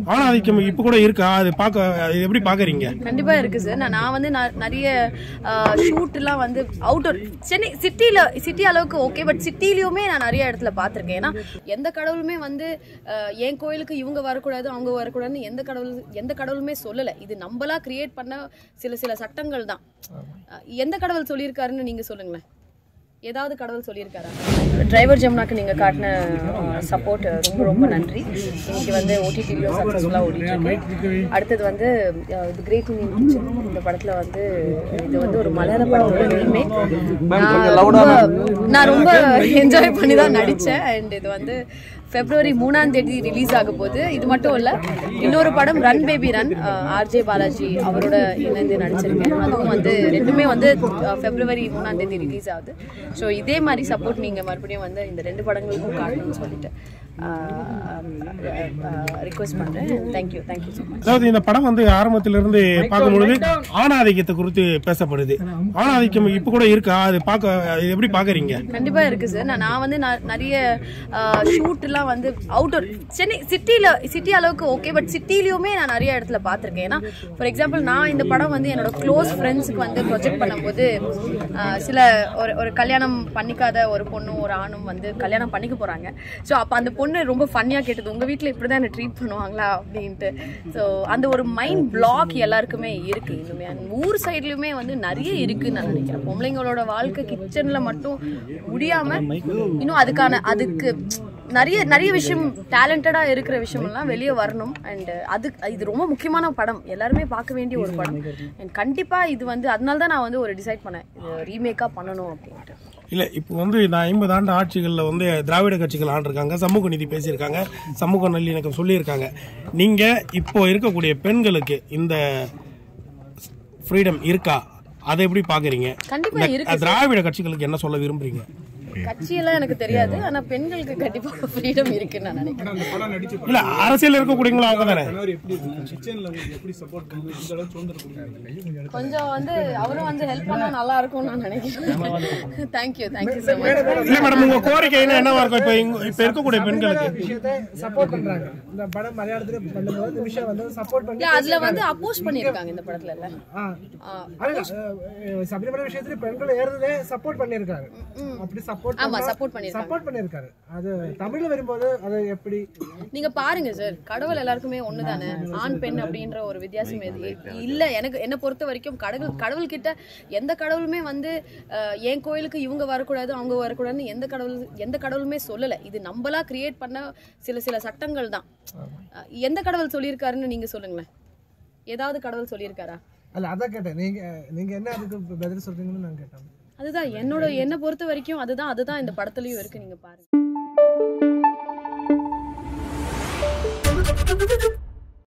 ஆணாதிக்கம் இப்ப கூட இருக்கா அது பார்க்க அது எப்படி பாக்குறீங்க கண்டிப்பா இருக்கு சார் நான் நான் வந்து ந- நிறைய ஷூட் எல்லாம் வந்து அவுட்டோர் சென்னை சிட்டில சிட்டி அளவுக்கு ஓகே பட் சிட்டிலயுமே நான் நிறைய இடத்துல பார்த்திருக்கேன் ஏன்னா எந்த கடவுளுமே வந்து அஹ், என் கோயிலுக்கு இவங்க வரக்கூடாது அவங்க வரக்கூடாதுன்னு எந்த கடவுள் எந்த கடவுளுமே சொல்லல இது நம்மளா கிரியேட் பண்ண சில சில சட்டங்கள் தான் அஹ், எந்த கடவுள் சொல்லியிருக்காருன்னு நீங்க சொல்லுங்களேன் ஏதாவது கடவுள் சொல்லியிருக்காரா டிரைவர் ஜமுனாக்கு நீங்கள் காட்டின சப்போர்ட் ரொம்ப ரொம்ப நன்றி இன்னைக்கு வந்து ஓடிடிலையும் சக்ஸஸ்ஃபுல்லாக ஓடிட்டு அடுத்தது வந்து அஹ், இது கிரேட் இந்தியன் கிச்சன் இந்த படத்தில் வந்து இது வந்து ஒரு மலையாள படத்தோட ரீமேக் நான் ரொம்ப நான் ரொம்ப என்ஜாய் பண்ணி தான் நடித்தேன் அண்ட் இது வந்து பிப்ரவரி மூணாம் தேதி ரிலீஸ் ஆக போகுது இது மட்டும் இல்ல இன்னொரு படம் run baby run RJ Balaji அவரோட இணைந்து நடிச்சிருக்கேன் அதுவும் வந்து ரெண்டுமே வந்து அஹ், பிப்ரவரி மூணாம் தேதி ரிலீஸ் ஆகுது ஸோ இதே மாதிரி சப்போர்ட் நீங்க மறுபடியும் வந்து இந்த ரெண்டு படங்களுக்கும் காட்டணும்னு சொல்லிட்டு ரிக்வெஸ்ட் பண்றேன் தேங்க்யூ தேங்க்யூ ஸோ மச் அதாவது இந்த படம் வந்து ஆரம்பத்திலிருந்து பார்க்கும்பொழுது ஆணாதிக்கத்தை குறித்து பேசப்படுது ஆணாதிக்கம் இப்ப கூட இருக்கா அது பார்க்க அது எப்படி பாக்குறீங்க கண்டிப்பா இருக்கு சார் நான் நான் வந்து ந- நிறைய ஷூட் எல்லாம் வந்து அவுட்டோர் சென்னை சிட்டில சிட்டி அளவுக்கு ஓகே பட் சிட்டிலயுமே நான் நிறைய இடத்துல பார்த்திருக்கேன் ஏன்னா ஃபார் எக்ஸாம்பிள் நான் இந்த படம் வந்து என்னோட க்ளோஸ் ஃப்ரெண்ட்ஸுக்கு வந்து ப்ரொஜெக்ட் பண்ணும்போது ஆஹ், சில ஒரு ஒரு கல்யாணம் பண்ணிக்காத ஒரு பொண்ணும் ஒரு ஆணும் வந்து கல்யாணம் பண்ணிக்க போறாங்க ஸோ அப்போ அந்த பொண்ணு ரொம்ப ஃபன்னியாக கேட்டது உங்க வீட்டில் இப்படி தான் என்ன ட்ரீட் பண்ணுவாங்களா அப்படின்ட்டு ஸோ அந்த ஒரு மைண்ட் பிளாக் எல்லாருக்குமே இருக்கு இன்னுமே And ஊர் சைட்லயுமே வந்து நிறைய இருக்குன்னு நான் நினைக்கிறேன் பொம்பளைங்களோட வாழ்க்கை கிச்சன்ல மட்டும் முடியாம இன்னும் அதுக்கான அதுக்கு நிறைய நிறைய விஷயம் டேலண்டடா இருக்கிற விஷயம் எல்லாம் வெளியே வரணும் அண்ட் அது இது ரொம்ப முக்கியமான படம் எல்லாருமே பார்க்க வேண்டிய ஒரு படம் அண்ட் கண்டிப்பா இது வந்து அதனால தான் நான் வந்து ஒரு டிசைட் பண்ணேன் இது ரீமேக்கா பண்ணணும் அப்படின்ட்டு இல்ல இப்போ வந்து இந்த ஐம்பது ஆண்டு ஆட்சிகள்ல வந்து திராவிட கட்சிகள் ஆண்டிருக்காங்க சமூக நீதி பேசியிருக்காங்க சமூக நல்லிணக்கம் சொல்லியிருக்காங்க நீங்க இப்போ இருக்கக்கூடிய பெண்களுக்கு இந்த ஃப்ரீடம் இருக்கா அதை எப்படி பாக்குறீங்க கண்டிப்பா இந்த இருக்கு திராவிட கட்சிகளுக்கு என்ன சொல்ல விரும்புறீங்க கட்சியெல்லாம் எனக்கு தெரியாது ஆனா பெண்களுக்கு கண்டிப்பா ஃப்ரீடம் இருக்குன்னு நான் நினைக்கிறேன் இல்ல அரசியல் இருக்கக்கூடியவங்களும் அவங்க தானே கொஞ்சம் வந்து அவரும் வந்து ஹெல்ப் பண்ணா நல்லா இருக்கும்னு நான் நினைக்கிறேன் தேங்க்யூ தேங்க்யூ ஸோ மச் இல்ல மேடம் உங்க கோரிக்கை என்ன என்னவா இருக்கும் இப்ப இங்க- இப்ப இருக்கக்கூடிய பெண்களுக்கு விஷயத்தை சப்போர்ட் பண்றாங்க இந்த படம் மலையாளத்துல பண்ணும்போது இந்த விஷயம் வந்து சப்போர்ட் பண்ணி இல்ல அதுல வந்து அப்போஸ் பண்ணிருக்காங்க இந்த படத்துல இல்ல ஆ. அது, அஹ், சபரிமலை விஷயத்துல பெண்கள் ஏறுறதே சப்போர்ட் பண்ணிருக்காரு அப்படி சப்போர்ட் ஆமா சப்போர்ட் பண்ணிருக்காங்க சப்போர்ட் பண்ணிருக்காரு அது தமிழ்ல வரும்போது அது எப்படி நீங்க பாருங்க சார் கடவுள் எல்லாருக்குமே ஒண்ணுதானே ஆண் பெண் அப்படின்ற ஒரு வித்தியாசம் எது இல்ல எனக்கு என்ன பொறுத்த வரைக்கும் கடவுள் கடவுள் கிட்ட எந்த கடவுளுமே வந்து அஹ், என் கோயிலுக்கு இவங்க வரக்கூடாது அவங்க வரக்கூடாதுன்னு எந்த கடவுள் எந்த கடவுளுமே சொல்லல இது நம்மளா கிரியேட் பண்ண சில சில சட்டங்கள் தான் அஹ், எந்த கடவுள் சொல்லியிருக்காருன்னு நீங்க சொல்லுங்களேன் ஏதாவது கடவுள் சொல்லியிருக்காரா அல்ல அதான் கேட்டேன் நீங்க நீங்க என்ன அதுக்கு பதில் சொல்றீங்கன்னு நான் கேட்டேன் அதுதான் என்னோட என்ன பொறுத்த வரைக்கும் அதுதான் அதுதான் இந்த படத்துலயும் இருக்கு நீங்க பாருங்க